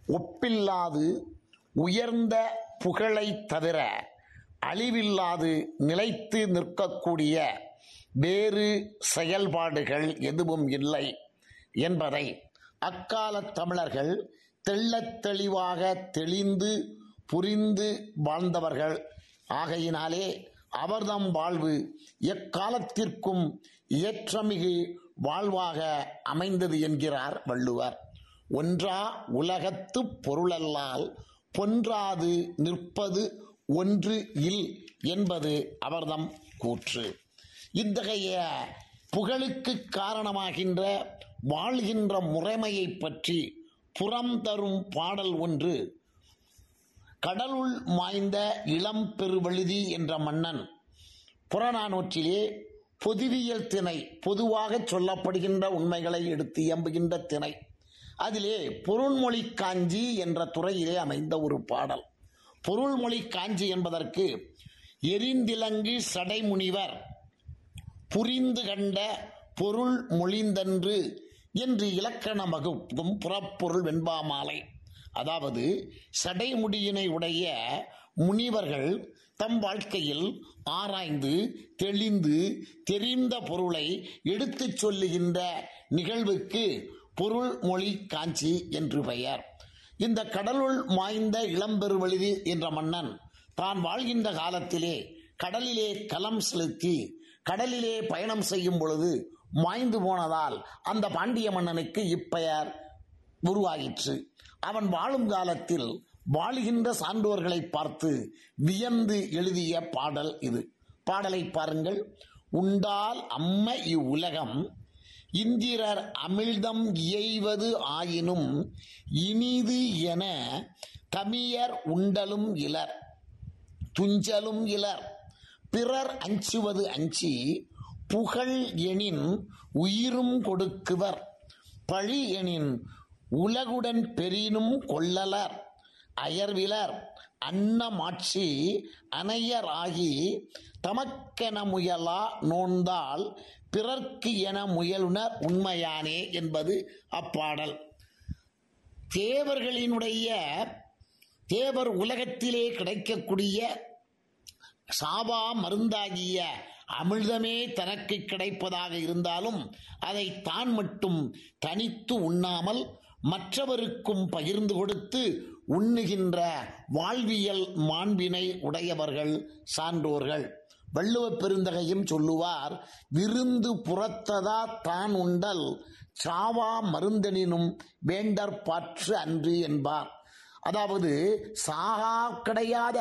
ஒப்பில்லாது உயர்ந்த புகழைத் தவிர அழிவில்லாது நிலைத்து நிற்கக்கூடிய வேறு செயல்பாடுகள் எதுவும் இல்லை என்பதை அக்காலத் தமிழர்கள் தெள்ளத் தெளிவாக தெளிந்து புரிந்து வாழ்ந்தவர்கள் ஆகையினாலே அவர்தம் வாழ்வு எக்காலத்திற்கும் ஏற்றமிகு வாழ்வாக அமைந்தது என்கிறார் வள்ளுவர் ஒன்றா உலகத்து பொருளல்லால் பொன்றாது நிற்பது ஒன்று இல் என்பது அவர்தம் கூற்று இத்தகைய புகழுக்கு காரணமாகின்ற வாழ்கின்ற முறைமையை பற்றி புறம் தரும் பாடல் ஒன்று கடலுள் மாய்ந்த இளம் பெருவழுதி என்ற மன்னன் புறநானூற்றிலே பொதுவியல் திணை பொதுவாக சொல்லப்படுகின்ற உண்மைகளை எடுத்து இயம்புகின்ற திணை அதிலே பொருள்மொழி காஞ்சி என்ற துறையிலே அமைந்த ஒரு பாடல் பொருள்மொழி காஞ்சி என்பதற்கு எரிந்திலங்கு சடைமுனிவர் புரிந்து கண்ட பொருள் மொழிந்தன்று என்று இலக்கணம் வகுப்பும் புறப்பொருள் வெண்பாமாலை அதாவது சடைமுடியினை உடைய முனிவர்கள் தம் வாழ்க்கையில் ஆராய்ந்து தெளிந்து தெரிந்த பொருளை எடுத்துச் சொல்லுகின்ற நிகழ்வுக்கு பொருள் மொழி காஞ்சி என்று பெயர் இந்த கடலுள் மாய்ந்த இளம்பெருவழுதி என்ற மன்னன் தான் வாழ்கின்ற காலத்திலே கடலிலே கலம் செலுத்தி கடலிலே பயணம் செய்யும் பொழுது மாய்ந்து போனதால் அந்த பாண்டிய மன்னனுக்கு இப்பெயர் உருவாயிற்று அவன் வாழும் காலத்தில் வாழுகின்ற சான்றோர்களை பார்த்து வியந்து எழுதிய பாடல் இது பாடலை பாருங்கள் உண்டால் அம்ம இவ்வுலகம் இந்திரர் அமிழ்தம் இயைவது ஆயினும் இனிது என தமியர் உண்டலும் இலர் துஞ்சலும் இலர் பிறர் அஞ்சுவது அஞ்சி புகழ் எனின் உயிரும் கொடுக்குவர் பழி எனின் உலகுடன் பெரினும் கொள்ளலர் அயர்விலர் அன்னமாட்சி அனையர் ஆகி தமக்கென முயலா நோந்தால் பிறர்க்கு என முயலுனர் உண்மையானே என்பது அப்பாடல் தேவர்களினுடைய தேவர் உலகத்திலே கிடைக்கக்கூடிய சாபா மருந்தாகிய அமிர்தமே தனக்கு கிடைப்பதாக இருந்தாலும் அதை தான் மட்டும் தனித்து உண்ணாமல் மற்றவருக்கும் பகிர்ந்து கொடுத்து உண்ணுகின்ற வாழ்வியல் மாண்பினை உடையவர்கள் சான்றோர்கள் வள்ளுவ பெருந்தகையும் சொல்லுவார் விருந்து புறத்ததா தான் உண்டல் சாவா மருந்தனினும் வேண்டற்பாற்று அன்று என்பார் அதாவது சாகா கிடையாத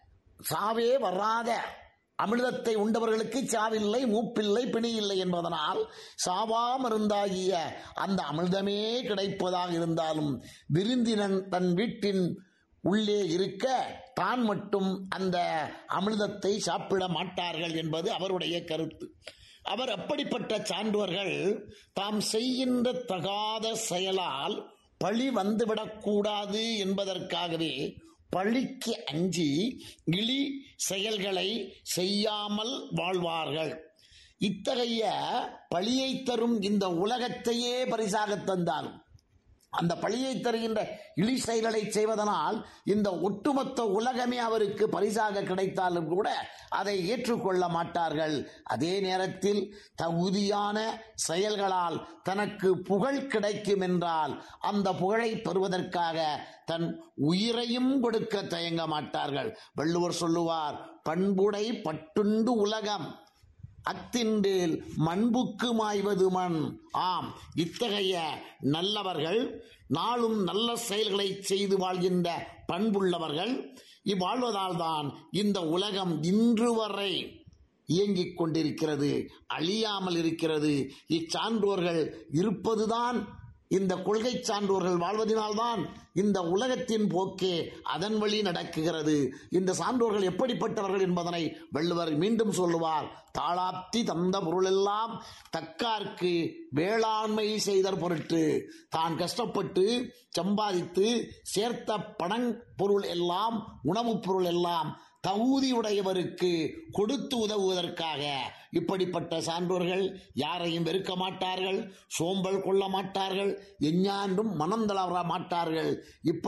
சாவே வராத அமிர்தத்தை உண்டவர்களுக்கு சாவில்லை மூப்பில்லை பிணியில்லை என்பதனால் சாவா மருந்தாகிய அந்த அமிர்தமே கிடைப்பதாக இருந்தாலும் விருந்தினன் தன் வீட்டின் உள்ளே இருக்க தான் மட்டும் அந்த அமிர்தத்தை சாப்பிட மாட்டார்கள் என்பது அவருடைய கருத்து அவர் அப்படிப்பட்ட சான்றோர்கள் தாம் செய்கின்ற தகாத செயலால் பழி வந்துவிடக்கூடாது என்பதற்காகவே பழிக்கு அஞ்சி இழி செயல்களை செய்யாமல் வாழ்வார்கள் இத்தகைய பழியை தரும் இந்த உலகத்தையே பரிசாக தந்தாலும் அந்த பழியை தருகின்ற இழி செயல்களை செய்வதனால் இந்த ஒட்டுமொத்த உலகமே அவருக்கு பரிசாக கிடைத்தாலும் கூட அதை ஏற்றுக்கொள்ள மாட்டார்கள் அதே நேரத்தில் தகுதியான செயல்களால் தனக்கு புகழ் கிடைக்கும் என்றால் அந்த புகழை பெறுவதற்காக தன் உயிரையும் கொடுக்க தயங்க மாட்டார்கள் வள்ளுவர் சொல்லுவார் பண்புடை பட்டுண்டு உலகம் அத்தின்றேல் மண்புக்கு மாய்வது மண் ஆம் இத்தகைய நல்லவர்கள் நாளும் நல்ல செயல்களை செய்து வாழ்கின்ற பண்புள்ளவர்கள் இவ்வாழ்வதால் தான் இந்த உலகம் இன்று வரை இயங்கிக் கொண்டிருக்கிறது அழியாமல் இருக்கிறது இச்சான்றோர்கள் இருப்பதுதான் இந்த கொள்கை சான்றோர்கள் வாழ்வதனால்தான் இந்த உலகத்தின் போக்கே அதன் வழி நடக்குகிறது இந்த சான்றோர்கள் எப்படிப்பட்டவர்கள் என்பதனை வள்ளுவர் மீண்டும் சொல்லுவார் தாளாப்தி தந்த பொருளெல்லாம் தக்கார்க்கு வேளாண்மை செய்தற் பொருட்டு தான் கஷ்டப்பட்டு சம்பாதித்து சேர்த்த பணங் பொருள் எல்லாம் உணவுப் பொருள் எல்லாம் தகுதியுடையவருக்கு கொடுத்து உதவுவதற்காக இப்படிப்பட்ட சான்றோர்கள் யாரையும் வெறுக்க மாட்டார்கள் சோம்பல் கொள்ள மாட்டார்கள் எஞ்ஞான்றும் மனம் தளர மாட்டார்கள் இப்படி